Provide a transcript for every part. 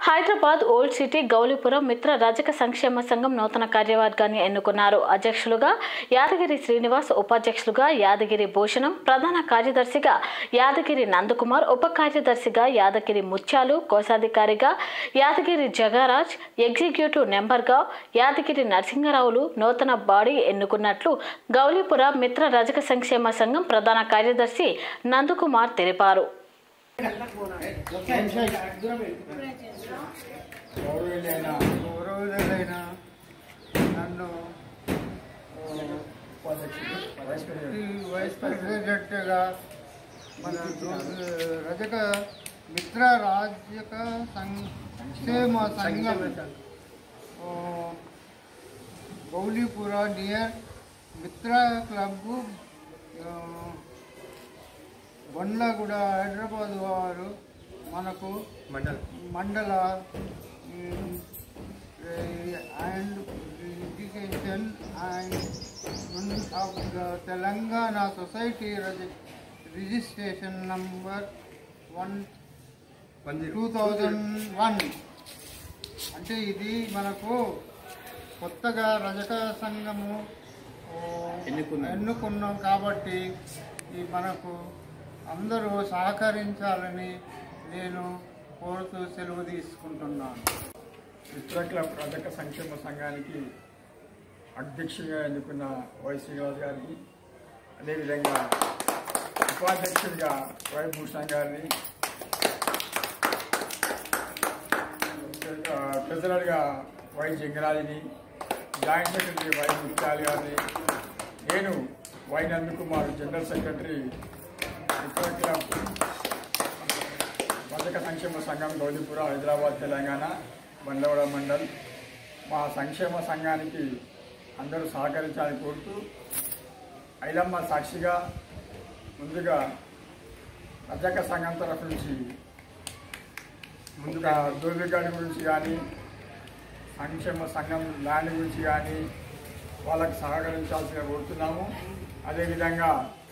Hyderabad old city గౌలీపురం మిత్ర రజక సంక్షేమ సంఘం నూతన కార్యవర్గాన్ని ఎన్నుకున్నారు అధ్యక్షులుగా యాదగిరి శ్రీనివాస్ ఉపాధ్యక్షులుగా యాదగిరి భూషణం ప్రధాన కార్యదర్శిగా యాదగిరి నందకుమార్ ఉప కార్యదర్శిగా యాదగిరి ముత్యాలు కోశాధికారిగా యాదగిరి జగరాజ్ ఎగ్జిక్యూటివ్ నెంబర్గా యాదగిరి నరసింహరావులు నూతన బాడీ ఎన్నుకున్నట్లు గౌలీపుర మిత్ర రజక సంక్షేమ సంఘం ప్రధాన కార్యదర్శి నందకుమార్ తెలిపారు గౌరవులైన గౌరవులైన నన్ను ఈ వైస్ ప్రెసిడెంట్గా మన రజక మిత్ర రాజక సంక్షేమ సంఘం ఆ, గౌలీపుర నియర్ మిత్ర క్లబ్ ఆ, బండ్లగూడ హైదరాబాద్ వారు మనకు మండల్ మండల and education and of the Telangana society registration number one one two thousand one అంటే ఇది మనకు కొత్తగా రజక సంఘము ఓ, ఎన్నుకున్నాం. ఎన్నుకున్నాం కాబట్టి ఈ మనకు అందరూ సహకరించాలని నేను కోరుతూ సెలవు తీసుకుంటున్నాను మిత్ర క్లబ్ రజక సంక్షేమ సంఘానికి అధ్యక్షుడిగా ఎన్నుకున్న వై శ్రీనివాస్ గారిని అదేవిధంగా ఉపాధ్యక్షుడిగా వై భూషణ్ గారిని ఆ, ట్రెజరర్గా వై జంగరాజిని జాయింట్ సెక్రటరీ వై ముత్యాలి గారిని నేను Y Nandakumar general secretary Mitra club రజక సంక్షేమ సంఘం గౌలీపుర హైదరాబాద్ తెలంగాణ బండవడ మండల్ మా సంక్షేమ సంఘానికి అందరూ సహకరించాలని కోరుతూ ఐలమ్మ సాక్షిగా ముందుగా రజక సంఘం తరఫు నుంచి ముందుగా దూర్విగాడి గురించి కానీ సంక్షేమ సంఘం ల్యాండ్ గురించి కానీ వాళ్ళకి సహకరించాల్సిగా కోరుతున్నాము అదేవిధంగా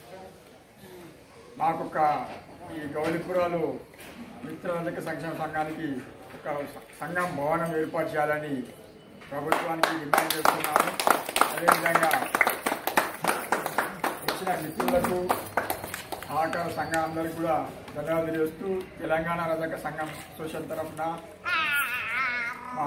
మాకు ఒక ఈ గౌలిపురాలో మిత్ర రజక సంక్షేమ సంఘానికి ఒక సంఘం భవనం ఏర్పాటు చేయాలని ప్రభుత్వానికి డిమాండ్ చేస్తున్నాము అదేవిధంగా వచ్చిన మిత్రులకు సహకార సంఘం అందరికీ కూడా ధన్యవాదాలు తెలియజేస్తూ తెలంగాణ రజక సంఘం అసోసియేషన్ తరఫున మా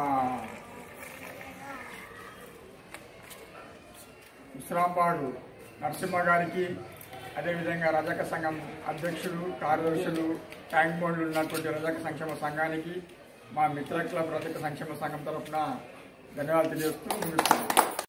విశ్రాంబాడు నరసింహ గారికి అదేవిధంగా రజక సంఘం అధ్యక్షులు కార్యదర్శులు ట్యాంక్ బోర్డులు ఉన్నటువంటి రజక సంక్షేమ సంఘానికి మా మిత్ర క్లబ్ రజక సంక్షేమ సంఘం తరఫున ధన్యవాదాలు తెలియజేస్తూ ముగిస్తున్నాను